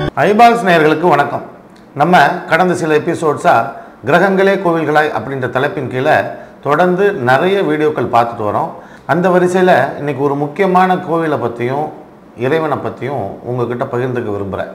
eyeballs நேயர்களுக்கு வணக்கம் நம்ம கடந்த சில எபிசோட்ஸாக கிரகங்களே கோவில்களாய் அப்படின்ற தலைப்பின் கீழே தொடர்ந்து நிறைய வீடியோக்கள் பார்த்துட்டு வரோம் அந்த வரிசையில் இன்னைக்கு ஒரு முக்கியமான கோவிலை பற்றியும் இறைவனை பற்றியும் உங்ககிட்ட பகிர்ந்துக்க விரும்புகிறேன்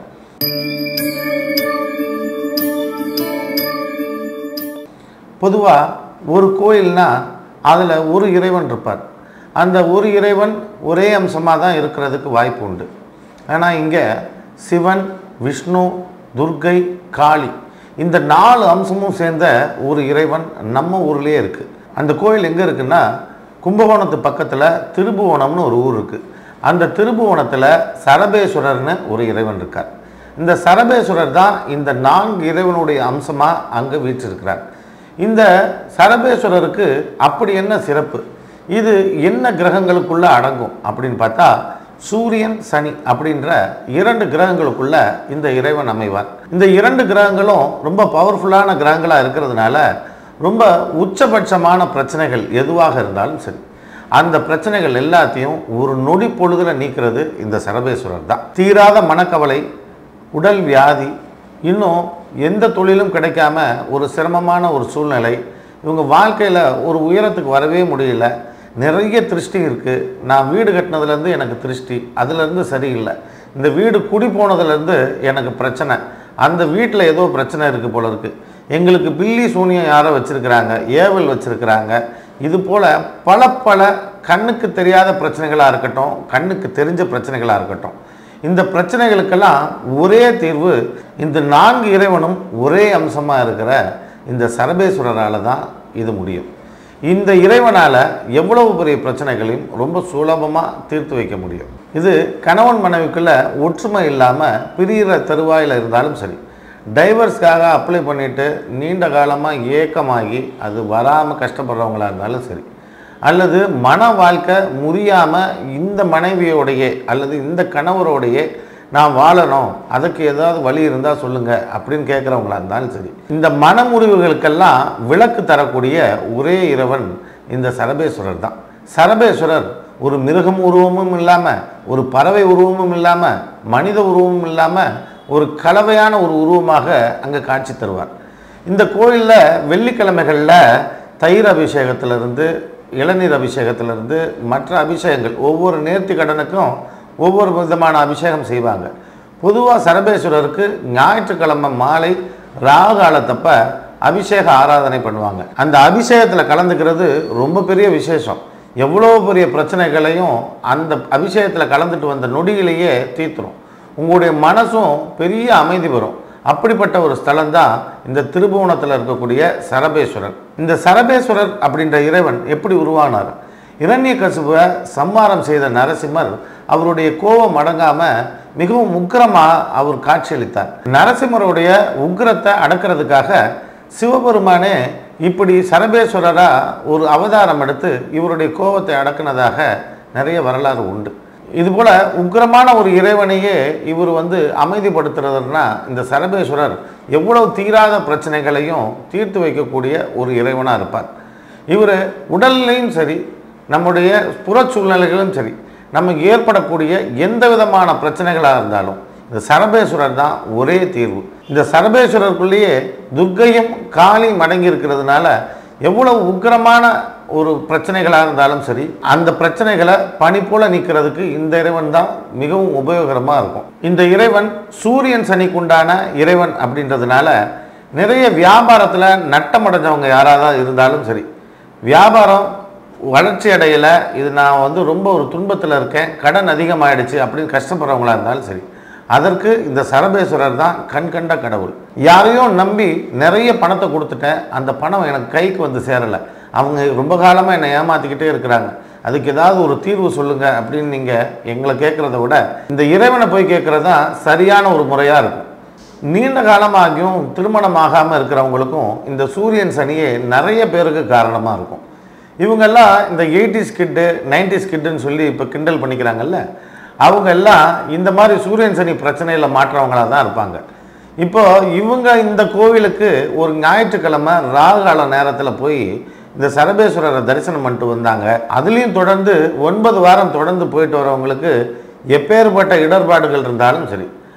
பொதுவாக ஒரு கோயில்னா அதில் ஒரு இறைவன் இருப்பார் அந்த ஒரு இறைவன் ஒரே அம்சமாக தான் இருக்கிறதுக்கு வாய்ப்பு உண்டு ஆனால் இங்கே சிவன் விஷ்ணு துர்க்கை காளி இந்த நாலு அம்சமும் சேர்ந்த ஒரு இறைவன் நம்ம ஊர்லேயே இருக்குது அந்த கோயில் எங்கே இருக்குன்னா கும்பகோணத்து பக்கத்தில் திருபுவனம்னு ஒரு ஊர் இருக்குது அந்த திருபுவனத்தில் சரபேஸ்வரர்னு ஒரு இறைவன் இருக்கார் இந்த சரபேஸ்வரர் தான் இந்த நான்கு இறைவனுடைய அம்சமாக அங்கே வீற்றிருக்கிறார் இந்த சரபேஸ்வரருக்கு அப்படி என்ன சிறப்பு இது என்ன கிரகங்களுக்குள்ள அடங்கும் அப்படின்னு பார்த்தா சூரியன் சனி அப்படின்ற இரண்டு கிரகங்களுக்குள்ள இந்த இறைவன் அமைவார் இந்த இரண்டு கிரகங்களும் ரொம்ப பவர்ஃபுல்லான கிரகங்களாக இருக்கிறதுனால ரொம்ப உச்சபட்சமான பிரச்சனைகள் எதுவாக இருந்தாலும் சரி அந்த பிரச்சனைகள் எல்லாத்தையும் ஒரு நொடி பொழுதுல நீக்கிறது இந்த சரபேஸ்வரர் தான் தீராத மனக்கவலை உடல் வியாதி இன்னும் எந்த தொழிலும் கிடைக்காம ஒரு சிரமமான ஒரு சூழ்நிலை இவங்க வாழ்க்கையில் ஒரு உயரத்துக்கு வரவே முடியல நிறைய திருஷ்டி இருக்குது நான் வீடு கட்டினதுலேருந்து எனக்கு திருஷ்டி அதுலேருந்து சரியில்லை இந்த வீடு குடி போனதுலேருந்து எனக்கு பிரச்சனை அந்த வீட்டில் ஏதோ பிரச்சனை இருக்குது போல இருக்குது எங்களுக்கு பில்லி சூனியம் யாரோ வச்சுருக்கிறாங்க ஏவல் வச்சுருக்கிறாங்க இது போல் பல பல கண்ணுக்கு தெரியாத பிரச்சனைகளாக இருக்கட்டும் கண்ணுக்கு தெரிஞ்ச பிரச்சனைகளாக இருக்கட்டும் இந்த பிரச்சனைகளுக்கெல்லாம் ஒரே தீர்வு இந்த நான்கு இறைவனும் ஒரே அம்சமாக இருக்கிற இந்த சரபேஸ்வரரால் தான் இது முடியும் இந்த இறைவனால் எவ்வளவு பெரிய பிரச்சனைகளையும் ரொம்ப சுலபமாக தீர்த்து வைக்க முடியும் இது கணவன் மனைவிக்குள்ள ஒற்றுமை இல்லாமல் பிரிகிற தருவாயில் இருந்தாலும் சரி டைவர்ஸ்க்காக அப்ளை பண்ணிவிட்டு நீண்ட காலமாக ஏக்கமாகி அது வராமல் கஷ்டப்படுறவங்களா இருந்தாலும் சரி அல்லது மன வாழ்க்கை முறியாமல் இந்த மனைவியோடையே அல்லது இந்த கணவரோடையே நான் வாழணும் அதுக்கு ஏதாவது வழி இருந்தால் சொல்லுங்கள் அப்படின்னு கேட்குறவங்களா இருந்தாலும் சரி இந்த மனமுறிவுகளுக்கெல்லாம் விளக்கு தரக்கூடிய ஒரே இறைவன் இந்த சரபேஸ்வரர் தான் சரபேஸ்வரர் ஒரு மிருகம் உருவமும் இல்லாமல் ஒரு பறவை உருவமும் இல்லாமல் மனித உருவமும் இல்லாமல் ஒரு கலவையான ஒரு உருவமாக அங்கே காட்சி தருவார் இந்த கோயிலில் வெள்ளிக்கிழமைகளில் தயிர் அபிஷேகத்திலிருந்து இளநீர் அபிஷேகத்திலிருந்து மற்ற அபிஷேகங்கள் ஒவ்வொரு நேர்த்தி கடனுக்கும் ஒவ்வொரு விதமான அபிஷேகம் செய்வாங்க பொதுவாக சரபேஸ்வரருக்கு ஞாயிற்றுக்கிழமை மாலை ராகாலத்தப்ப அபிஷேக ஆராதனை பண்ணுவாங்க அந்த அபிஷேகத்தில் கலந்துக்கிறது ரொம்ப பெரிய விசேஷம் எவ்வளோ பெரிய பிரச்சனைகளையும் அந்த அபிஷேகத்தில் கலந்துட்டு வந்த நொடியிலேயே தீர்த்துரும் உங்களுடைய மனசும் பெரிய அமைதி வரும் அப்படிப்பட்ட ஒரு ஸ்தலம் தான் இந்த திருபுவனத்தில் இருக்கக்கூடிய சரபேஸ்வரர் இந்த சரபேஸ்வரர் அப்படின்ற இறைவன் எப்படி உருவானார் இரண்ய கசுபை சம்மாரம் செய்த நரசிம்மர் அவருடைய கோபம் அடங்காமல் மிகவும் உக்கிரமாக அவர் காட்சியளித்தார் நரசிம்மருடைய உக்கிரத்தை அடக்கிறதுக்காக சிவபெருமானே இப்படி சரபேஸ்வரராக ஒரு அவதாரம் எடுத்து இவருடைய கோபத்தை அடக்குனதாக நிறைய வரலாறு உண்டு இதுபோல் உக்கிரமான ஒரு இறைவனையே இவர் வந்து அமைதிப்படுத்துறதுனா இந்த சரபேஸ்வரர் எவ்வளவு தீராத பிரச்சனைகளையும் தீர்த்து வைக்கக்கூடிய ஒரு இறைவனாக இருப்பார் இவர் உடல்லையும் சரி நம்முடைய புற சூழ்நிலைகளும் சரி நமக்கு ஏற்படக்கூடிய எந்த விதமான பிரச்சனைகளாக இருந்தாலும் இந்த சரபேஸ்வரர் தான் ஒரே தீர்வு இந்த சரபேஸ்வரருக்குள்ளேயே துர்க்கையும் காளியும் அடங்கி இருக்கிறதுனால எவ்வளவு உக்கிரமான ஒரு பிரச்சனைகளாக இருந்தாலும் சரி அந்த பிரச்சனைகளை பனி போல நீக்கிறதுக்கு இந்த இறைவன் தான் மிகவும் உபயோகரமாக இருக்கும் இந்த இறைவன் சூரியன் சனிக்குண்டான இறைவன் அப்படின்றதுனால நிறைய வியாபாரத்தில் நட்டமடைஞ்சவங்க யாராவது இருந்தாலும் சரி வியாபாரம் வளர்ச்சி அடையலை இது நான் வந்து ரொம்ப ஒரு துன்பத்தில் இருக்கேன் கடன் அதிகமாயிடுச்சு அப்படின்னு கஷ்டப்படுறவங்களா இருந்தாலும் சரி அதற்கு இந்த சரபேஸ்வரர் தான் கண் கண்ட கடவுள் யாரையும் நம்பி நிறைய பணத்தை கொடுத்துட்டேன் அந்த பணம் எனக்கு கைக்கு வந்து சேரலை அவங்க ரொம்ப காலமாக என்னை ஏமாற்றிக்கிட்டே இருக்கிறாங்க அதுக்கு ஏதாவது ஒரு தீர்வு சொல்லுங்கள் அப்படின்னு நீங்கள் எங்களை கேட்குறத விட இந்த இறைவனை போய் கேட்குறது தான் சரியான ஒரு முறையாக இருக்கும் நீண்ட காலமாகியும் திருமணம் ஆகாமல் இருக்கிறவங்களுக்கும் இந்த சூரியன் சனியே நிறைய பேருக்கு காரணமாக இருக்கும் இவங்கெல்லாம் இந்த எயிட்டிஸ் கிட்டு நைன்டிஸ் கிட்டுன்னு சொல்லி இப்போ கிண்டல் பண்ணிக்கிறாங்கல்ல அவங்க எல்லாம் இந்த மாதிரி சூரியன் சனி பிரச்சனையில் மாற்றவங்களாக தான் இருப்பாங்க இப்போ இவங்க இந்த கோவிலுக்கு ஒரு ஞாயிற்றுக்கிழமை ராகுகால நேரத்தில் போய் இந்த சரபேஸ்வரரை தரிசனம் பண்ணிட்டு வந்தாங்க அதுலேயும் தொடர்ந்து ஒன்பது வாரம் தொடர்ந்து போயிட்டு வரவங்களுக்கு எப்பேற்பட்ட இடர்பாடுகள் இருந்தாலும் சரி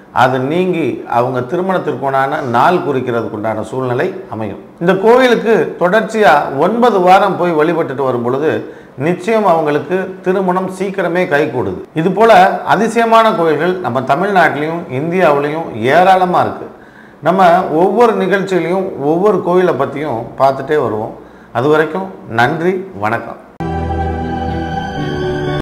அது நீங்கி அவங்க திருமணத்திற்குண்டான நாள் குறிக்கிறதுக்கு உண்டான சூழ்நிலை அமையும் இந்த கோவிலுக்கு தொடர்ச்சியாக ஒன்பது வாரம் போய் வழிபட்டுட்டு வரும் பொழுது நிச்சயம் அவங்களுக்கு திருமணம் சீக்கிரமே கைகூடுது இது போல அதிசயமான கோயில்கள் நம்ம தமிழ்நாட்டிலையும் இந்தியாவிலையும் ஏராளமாக இருக்குது நம்ம ஒவ்வொரு நிகழ்ச்சியிலையும் ஒவ்வொரு கோயிலை பற்றியும் பார்த்துட்டே வருவோம் அது வரைக்கும் நன்றி வணக்கம்